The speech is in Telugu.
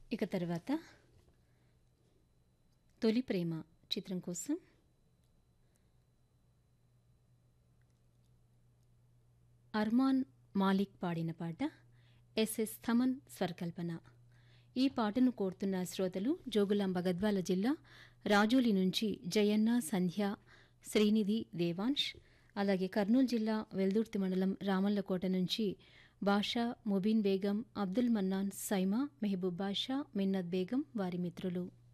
ఇక తర్వాత తొలి ప్రేమ చిత్రం కోసం అర్మాన్ మాలిక్ పాడిన పాట ఎస్ఎస్ థమన్ స్వరకల్పన ఈ పాటను కోరుతున్న శ్రోతలు జోగులాంబ గద్వాల జిల్లా రాజోలి నుంచి జయన్న సంధ్య శ్రీనిధి దేవాంశ్ అలాగే కర్నూలు జిల్లా వెల్దుర్తి మండలం రామల్లకోట నుంచి బాషా ముబీన్ బేగం అబ్దుల్ మన్నాన్ సైమా మెహబూబ్ బాషా మిన్నత్ బేగం వారి మిత్రులు